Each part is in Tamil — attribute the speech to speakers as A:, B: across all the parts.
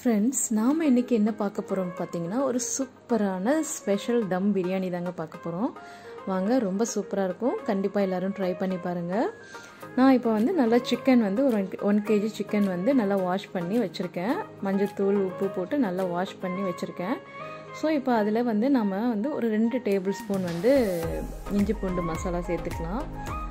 A: ஃப்ரெண்ட்ஸ் நாம் இன்றைக்கி என்ன பார்க்க போகிறோம்னு பார்த்தீங்கன்னா ஒரு சூப்பரான ஸ்பெஷல் தம் பிரியாணி தாங்க பார்க்க போகிறோம் வாங்க ரொம்ப சூப்பராக இருக்கும் கண்டிப்பாக எல்லோரும் ட்ரை பண்ணி பாருங்கள் நான் இப்போ வந்து நல்லா சிக்கன் வந்து ஒரு ஒன் கேஜி சிக்கன் வந்து நல்லா வாஷ் பண்ணி வச்சுருக்கேன் மஞ்சத்தூள் உப்பு போட்டு நல்லா வாஷ் பண்ணி வச்சுருக்கேன் ஸோ இப்போ அதில் வந்து நம்ம வந்து ஒரு ரெண்டு டேபிள் ஸ்பூன் வந்து இஞ்சி பூண்டு மசாலா சேர்த்துக்கலாம்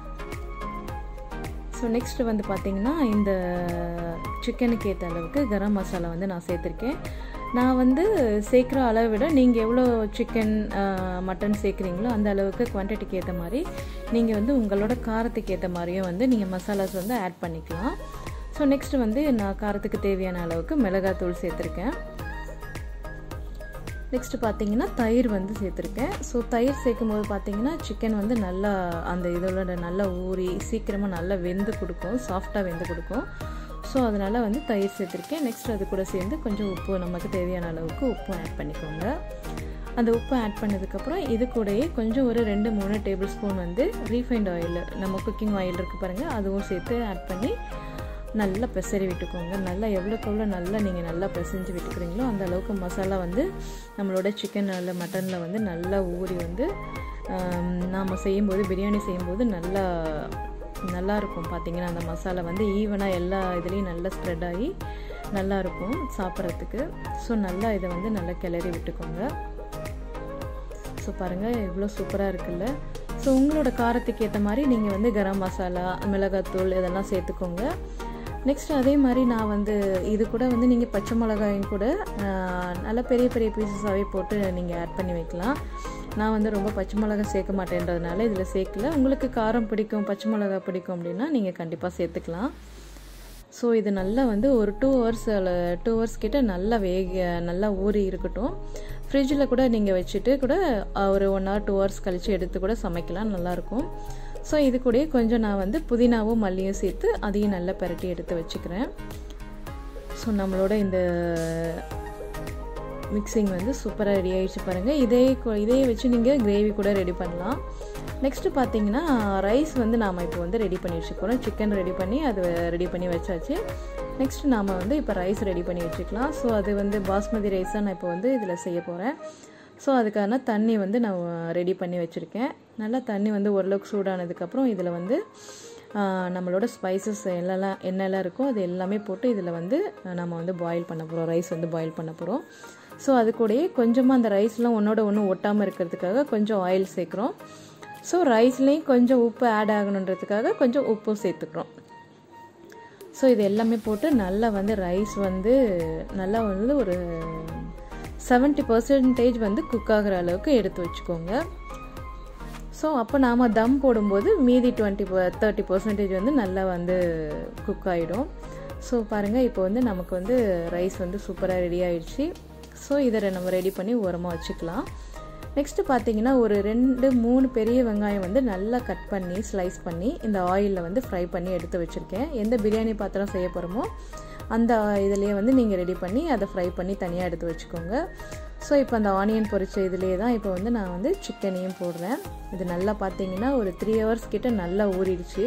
A: ஸோ நெக்ஸ்ட்டு வந்து பார்த்திங்கன்னா இந்த சிக்கனுக்கு ஏற்ற அளவுக்கு கரம் மசாலா வந்து நான் சேர்த்துருக்கேன் நான் வந்து சேர்க்குற அளவை விட நீங்கள் எவ்வளோ சிக்கன் மட்டன் சேர்க்குறீங்களோ அந்த அளவுக்கு குவான்டிட்டிக்கு ஏற்ற மாதிரி நீங்கள் வந்து உங்களோட காரத்துக்கு ஏற்ற மாதிரியும் வந்து நீங்கள் மசாலாஸ் வந்து ஆட் பண்ணிக்கலாம் ஸோ நெக்ஸ்ட்டு வந்து நான் காரத்துக்கு தேவையான அளவுக்கு மிளகாத்தூள் சேர்த்துருக்கேன் நெக்ஸ்ட்டு பார்த்தீங்கன்னா தயிர் வந்து சேர்த்துருக்கேன் ஸோ தயிர் சேர்க்கும் போது பார்த்தீங்கன்னா சிக்கன் வந்து நல்லா அந்த இதோட நல்லா ஊறி சீக்கிரமாக நல்லா வெந்து கொடுக்கும் சாஃப்டாக வெந்து கொடுக்கும் ஸோ அதனால் வந்து தயிர் சேர்த்துருக்கேன் நெக்ஸ்ட் அது கூட சேர்ந்து கொஞ்சம் உப்பு நமக்கு தேவையான அளவுக்கு உப்பும் ஆட் பண்ணிக்கோங்க அந்த உப்பு ஆட் பண்ணதுக்கப்புறம் இது கூடயே கொஞ்சம் ஒரு ரெண்டு மூணு டேபிள் ஸ்பூன் வந்து ரீஃபைண்ட் ஆயில் நம்ம குக்கிங் ஆயில் இருக்குது பாருங்கள் அதுவும் சேர்த்து ஆட் பண்ணி நல்லா பெசரி விட்டுக்கோங்க நல்லா எவ்வளோக்கு எவ்வளோ நல்லா நீங்கள் நல்லா பிசைஞ்சு விட்டுக்கிறீங்களோ அந்த அளவுக்கு மசாலா வந்து நம்மளோட சிக்கன் இல்லை மட்டனில் வந்து நல்லா ஊறி வந்து நாம் செய்யும்போது பிரியாணி செய்யும்போது நல்லா நல்லாயிருக்கும் பார்த்திங்கன்னா அந்த மசாலா வந்து ஈவனாக எல்லா இதுலேயும் நல்லா ஸ்ப்ரெட் ஆகி நல்லாயிருக்கும் சாப்பிட்றதுக்கு ஸோ நல்லா இதை வந்து நல்லா கிளறி விட்டுக்கோங்க ஸோ பாருங்கள் எவ்வளோ சூப்பராக இருக்குல்ல ஸோ உங்களோட காரத்துக்கு ஏற்ற மாதிரி நீங்கள் வந்து கரம் மசாலா மிளகாத்தூள் இதெல்லாம் சேர்த்துக்கோங்க நெக்ஸ்ட் அதே மாதிரி நான் வந்து இது கூட வந்து நீங்கள் பச்சை மிளகாயும் கூட நல்லா பெரிய பெரிய பீசஸாகவே போட்டு நீங்கள் ஆட் பண்ணி வைக்கலாம் நான் வந்து ரொம்ப பச்சை மிளகா சேர்க்க மாட்டேன்றதுனால இதில் சேர்க்கல உங்களுக்கு காரம் பிடிக்கும் பச்சை மிளகா பிடிக்கும் அப்படின்னா நீங்கள் கண்டிப்பாக சேர்த்துக்கலாம் ஸோ இது நல்லா வந்து ஒரு டூ ஹவர்ஸ் டூ ஹவர்ஸ் கிட்ட நல்லா வேக நல்லா ஊறி இருக்கட்டும் ஃப்ரிட்ஜில் கூட நீங்கள் வச்சுட்டு கூட ஒரு ஒன் ஹவர் டூ ஹவர்ஸ் கழித்து எடுத்து கூட சமைக்கலாம் நல்லாயிருக்கும் ஸோ இது கூட கொஞ்சம் நான் வந்து புதினாவும் மல்லியும் சேர்த்து அதையும் நல்லா பரட்டி எடுத்து வச்சுக்கிறேன் ஸோ நம்மளோட இந்த மிக்சிங் வந்து சூப்பராக ரெடி ஆகிடுச்சு பாருங்கள் இதே இதே வச்சு நீங்கள் கிரேவி கூட ரெடி பண்ணலாம் நெக்ஸ்ட்டு பார்த்தீங்கன்னா ரைஸ் வந்து நாம் இப்போ வந்து ரெடி பண்ணி வச்சுக்கிறோம் சிக்கன் ரெடி பண்ணி அது ரெடி பண்ணி வச்சாச்சு நெக்ஸ்ட் நாம் வந்து இப்போ ரைஸ் ரெடி பண்ணி வச்சுக்கலாம் ஸோ அது வந்து பாஸ்மதி ரைஸ் தான் நான் இப்போ வந்து இதில் செய்ய போகிறேன் ஸோ அதுக்கான தண்ணி வந்து நான் ரெடி பண்ணி வச்சுருக்கேன் நல்லா தண்ணி வந்து ஓரளவுக்கு சூடானதுக்கப்புறம் இதில் வந்து நம்மளோட ஸ்பைசஸ் எல்லாம் என்னெல்லாம் இருக்கோ அது எல்லாமே போட்டு இதில் வந்து நம்ம வந்து பாயில் பண்ண போகிறோம் ரைஸ் வந்து பாயில் பண்ண போகிறோம் ஸோ அது கூடயே கொஞ்சமாக அந்த ரைஸ்லாம் ஒன்றோட ஒன்று ஒட்டாமல் இருக்கிறதுக்காக கொஞ்சம் ஆயில் சேர்க்குறோம் ஸோ ரைஸ்லேயும் கொஞ்சம் உப்பு ஆட் ஆகணுன்றதுக்காக கொஞ்சம் உப்பும் சேர்த்துக்கிறோம் ஸோ இது எல்லாமே போட்டு நல்லா வந்து ரைஸ் வந்து நல்லா வந்து ஒரு செவன்ட்டி பர்சன்டேஜ் வந்து குக் ஆகிற அளவுக்கு எடுத்து வச்சுக்கோங்க ஸோ அப்போ நாம் தம் போடும்போது மீதி டுவெண்ட்டி தேர்ட்டி பர்சன்டேஜ் வந்து நல்லா வந்து குக் ஆகிடும் ஸோ பாருங்கள் இப்போ வந்து நமக்கு வந்து ரைஸ் வந்து சூப்பராக ரெடி ஆயிடுச்சு ஸோ இதை நம்ம ரெடி பண்ணி உரமாக வச்சுக்கலாம் நெக்ஸ்ட்டு பார்த்தீங்கன்னா ஒரு ரெண்டு மூணு பெரிய வெங்காயம் வந்து நல்லா கட் பண்ணி ஸ்லைஸ் பண்ணி இந்த ஆயிலில் வந்து ஃப்ரை பண்ணி எடுத்து வச்சுருக்கேன் எந்த பிரியாணி பாத்திரம் செய்ய போகிறோமோ அந்த இதுலேயே வந்து நீங்கள் ரெடி பண்ணி அதை ஃப்ரை பண்ணி தனியாக எடுத்து வச்சுக்கோங்க ஸோ இப்போ அந்த ஆனியன் பொரிச்ச இதுலேயே தான் இப்போ வந்து நான் வந்து சிக்கனையும் போடுறேன் இது நல்லா பார்த்தீங்கன்னா ஒரு த்ரீ ஹவர்ஸ் கிட்ட நல்லா ஊறிடுச்சு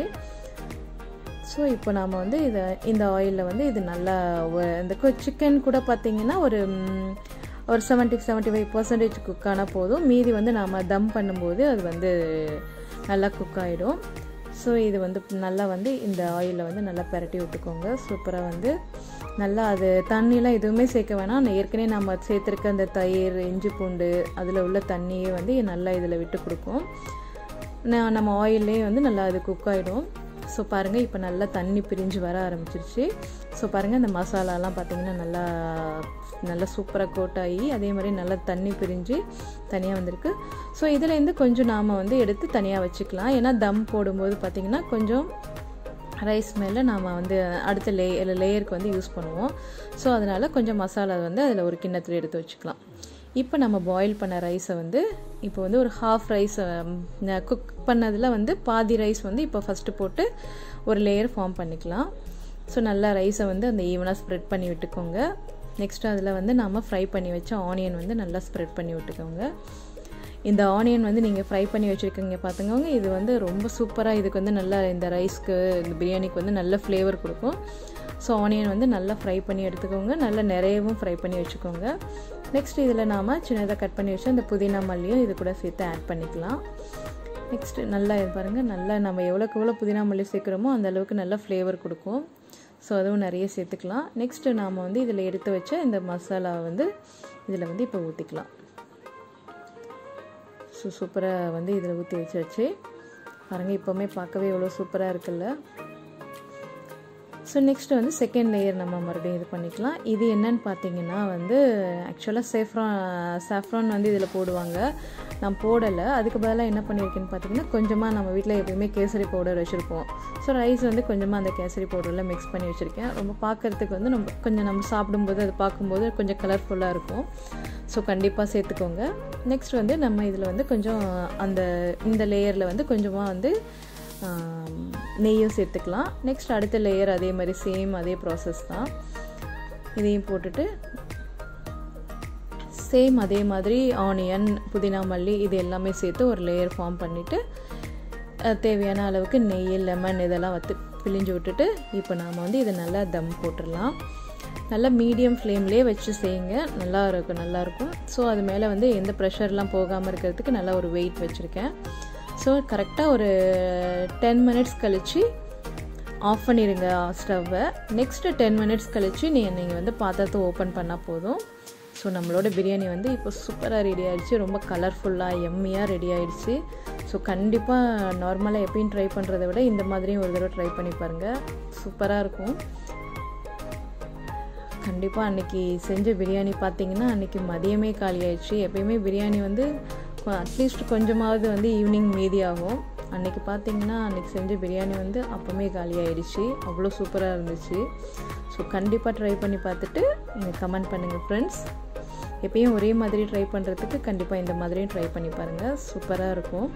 A: ஸோ இப்போ நாம் வந்து இதை இந்த ஆயிலில் வந்து இது நல்லா இந்த சிக்கன் கூட பார்த்தீங்கன்னா ஒரு ஒரு seventy seventy five percentage cook ஆனால் போதும் மீதி வந்து நாம் தம் பண்ணும்போது அது வந்து நல்லா குக் ஆகிடும் ஸோ இது வந்து நல்லா வந்து இந்த ஆயிலில் வந்து நல்லா பரட்டி விட்டுக்கோங்க சூப்பராக வந்து நல்லா அது தண்ணிலாம் எதுவுமே சேர்க்க வேணாம் ஏற்கனவே நம்ம சேர்த்துருக்க அந்த தயிர் இஞ்சி பூண்டு அதில் உள்ள தண்ணியே வந்து நல்லா இதில் விட்டு கொடுக்கும் நம்ம ஆயிலே வந்து நல்லா அது குக் ஆகிடும் ஸோ பாருங்கள் இப்போ நல்லா தண்ணி பிரிஞ்சு வர ஆரம்பிச்சிருச்சு ஸோ பாருங்கள் இந்த மசாலாலாம் பார்த்திங்கன்னா நல்லா நல்லா சூப்பராக கோட் ஆகி அதே மாதிரி நல்லா தண்ணி பிரிஞ்சு தனியாக வந்திருக்கு ஸோ இதுலேருந்து கொஞ்சம் நாம் வந்து எடுத்து தனியாக வச்சுக்கலாம் ஏன்னா தம் போடும்போது பார்த்திங்கன்னா கொஞ்சம் ரைஸ் மேலே நாம் வந்து அடுத்த லே லேயருக்கு வந்து யூஸ் பண்ணுவோம் ஸோ அதனால் கொஞ்சம் மசாலா வந்து அதில் ஒரு கிண்ணத்தில் எடுத்து வச்சுக்கலாம் இப்போ நம்ம பாயில் பண்ண ரைஸை வந்து இப்போ வந்து ஒரு ஹாஃப் ரைஸ் குக் பண்ணதில் வந்து பாதி ரைஸ் வந்து இப்போ ஃபஸ்ட்டு போட்டு ஒரு லேயர் ஃபார்ம் பண்ணிக்கலாம் ஸோ நல்லா ரைஸை வந்து அந்த ஈவனாக ஸ்ப்ரெட் பண்ணி விட்டுக்கோங்க நெக்ஸ்ட்டு அதில் வந்து நம்ம ஃப்ரை பண்ணி வச்ச ஆனியன் வந்து நல்லா ஸ்ப்ரெட் பண்ணி விட்டுக்கோங்க இந்த ஆனியன் வந்து நீங்கள் ஃப்ரை பண்ணி வச்சுருக்கீங்க பார்த்துக்கோங்க இது வந்து ரொம்ப சூப்பராக இதுக்கு வந்து நல்லா இந்த ரைஸ்க்கு இந்த பிரியாணிக்கு வந்து நல்ல ஃப்ளேவர் கொடுக்கும் ஸோ ஆனியன் வந்து நல்லா ஃப்ரை பண்ணி எடுத்துக்கோங்க நல்லா நிறையவும் ஃப்ரை பண்ணி வச்சுக்கோங்க நெக்ஸ்ட் இதில் நாம் சின்னதாக கட் பண்ணி வச்சு அந்த புதினா மல்லியும் இது கூட சேர்த்து ஆட் பண்ணிக்கலாம் நெக்ஸ்ட்டு நல்லா பாருங்கள் நல்லா நம்ம எவ்வளோக்கு எவ்வளோ புதினா மல்லி சேர்க்குறோமோ அந்த அளவுக்கு நல்லா ஃப்ளேவர் கொடுக்கும் ஸோ அதுவும் நிறைய சேர்த்துக்கலாம் நெக்ஸ்ட்டு நாம் வந்து இதில் எடுத்து வச்ச இந்த மசாலா வந்து இதில் வந்து இப்போ ஊற்றிக்கலாம் ஸோ சூப்பராக வந்து இதில் ஊற்றி வச்சாச்சு பாருங்கள் இப்போவுமே பார்க்கவே எவ்வளோ சூப்பராக இருக்குல்ல ஸோ நெக்ஸ்ட் வந்து செகண்ட் லேயர் நம்ம மறுபடியும் இது பண்ணிக்கலாம் இது என்னன்னு பார்த்தீங்கன்னா வந்து ஆக்சுவலாக சேஃப்ரான் சாஃப்ரான் வந்து இதில் போடுவாங்க நான் போடலை அதுக்கு பதிலாக என்ன பண்ணியிருக்கேன்னு பார்த்தீங்கன்னா கொஞ்சமாக நம்ம வீட்டில் எப்பயுமே கேசரி பவுடர் வச்சுருப்போம் ஸோ ரைஸ் வந்து கொஞ்சமாக அந்த கேசரி பவுடரில் மிக்ஸ் பண்ணி வச்சுருக்கேன் ரொம்ப பார்க்குறதுக்கு வந்து நம்ம கொஞ்சம் நம்ம சாப்பிடும்போது அது பார்க்கும்போது கொஞ்சம் கலர்ஃபுல்லாக இருக்கும் ஸோ கண்டிப்பாக சேர்த்துக்கோங்க நெக்ஸ்ட் வந்து நம்ம இதில் வந்து கொஞ்சம் அந்த இந்த லேயரில் வந்து கொஞ்சமாக வந்து நெய்யும் சேர்த்துக்கலாம் நெக்ஸ்ட் அடுத்த லேயர் அதே மாதிரி சேம் அதே ப்ராசஸ் தான் இதையும் போட்டுட்டு சேம் அதே மாதிரி ஆனியன் புதினா மல்லி இது எல்லாமே சேர்த்து ஒரு லேயர் ஃபார்ம் பண்ணிவிட்டு தேவையான அளவுக்கு நெய் லெமன் இதெல்லாம் வத்து பிழிஞ்சு விட்டுட்டு இப்போ நாம் வந்து இதை நல்லா தம் போட்டுடலாம் நல்லா மீடியம் ஃப்ளேம்லேயே வச்சு செய்யுங்க நல்லா இருக்கும் நல்லாயிருக்கும் ஸோ அது மேலே வந்து எந்த ப்ரெஷர்லாம் போகாமல் இருக்கிறதுக்கு நல்லா ஒரு வெயிட் வச்சுருக்கேன் ஸோ கரெக்டாக ஒரு டென் மினிட்ஸ் கழித்து ஆஃப் பண்ணிடுங்க ஸ்டவ்வை நெக்ஸ்ட்டு டென் மினிட்ஸ் கழித்து நீங்கள் நீங்கள் வந்து பாத்திரத்தை ஓப்பன் பண்ணால் போதும் ஸோ நம்மளோட பிரியாணி வந்து இப்போ சூப்பராக ரெடி ஆகிடுச்சு ரொம்ப கலர்ஃபுல்லாக எம்மியாக ரெடி ஆகிடுச்சு ஸோ கண்டிப்பாக நார்மலாக எப்பயும் ட்ரை பண்ணுறதை விட இந்த மாதிரியும் ஒரு தடவை ட்ரை பண்ணி பாருங்கள் சூப்பராக இருக்கும் கண்டிப்பாக அன்றைக்கி செஞ்ச பிரியாணி பார்த்தீங்கன்னா அன்றைக்கி மதியமே காலி ஆயிடுச்சு எப்பயுமே பிரியாணி வந்து அட்லீஸ்ட் கொஞ்சமாவது வந்து ஈவினிங் மீதி ஆகும் அன்றைக்கி பார்த்தீங்கன்னா அன்றைக்கி செஞ்ச பிரியாணி வந்து அப்போமே காலி ஆகிடுச்சு அவ்வளோ சூப்பராக இருந்துச்சு ஸோ கண்டிப்பாக ட்ரை பண்ணி பார்த்துட்டு நீங்கள் கமெண்ட் பண்ணுங்கள் ஃப்ரெண்ட்ஸ் எப்பயும் ஒரே மாதிரி ட்ரை பண்ணுறதுக்கு கண்டிப்பாக இந்த மாதிரியும் ட்ரை பண்ணி பாருங்கள் சூப்பராக இருக்கும்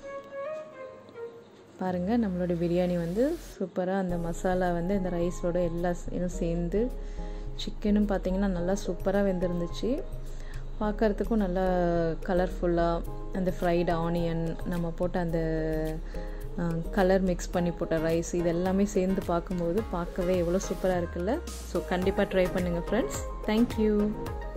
A: பாருங்கள் நம்மளோட பிரியாணி வந்து சூப்பராக அந்த மசாலா வந்து இந்த ரைஸோட எல்லா இதுவும் சேர்ந்து சிக்கனும் பார்த்திங்கன்னா நல்லா சூப்பராக வெந்திருந்துச்சு பார்க்குறதுக்கும் நல்லா கலர்ஃபுல்லாக அந்த ஃப்ரைடு ஆனியன் நம்ம போட்ட அந்த கலர் மிக்ஸ் பண்ணி போட்ட ரைஸ் இது எல்லாமே சேர்ந்து பார்க்கும்போது பார்க்கவே எவ்வளோ சூப்பராக இருக்குல்ல ஸோ கண்டிப்பாக ட்ரை பண்ணுங்கள் ஃப்ரெண்ட்ஸ் தேங்க்யூ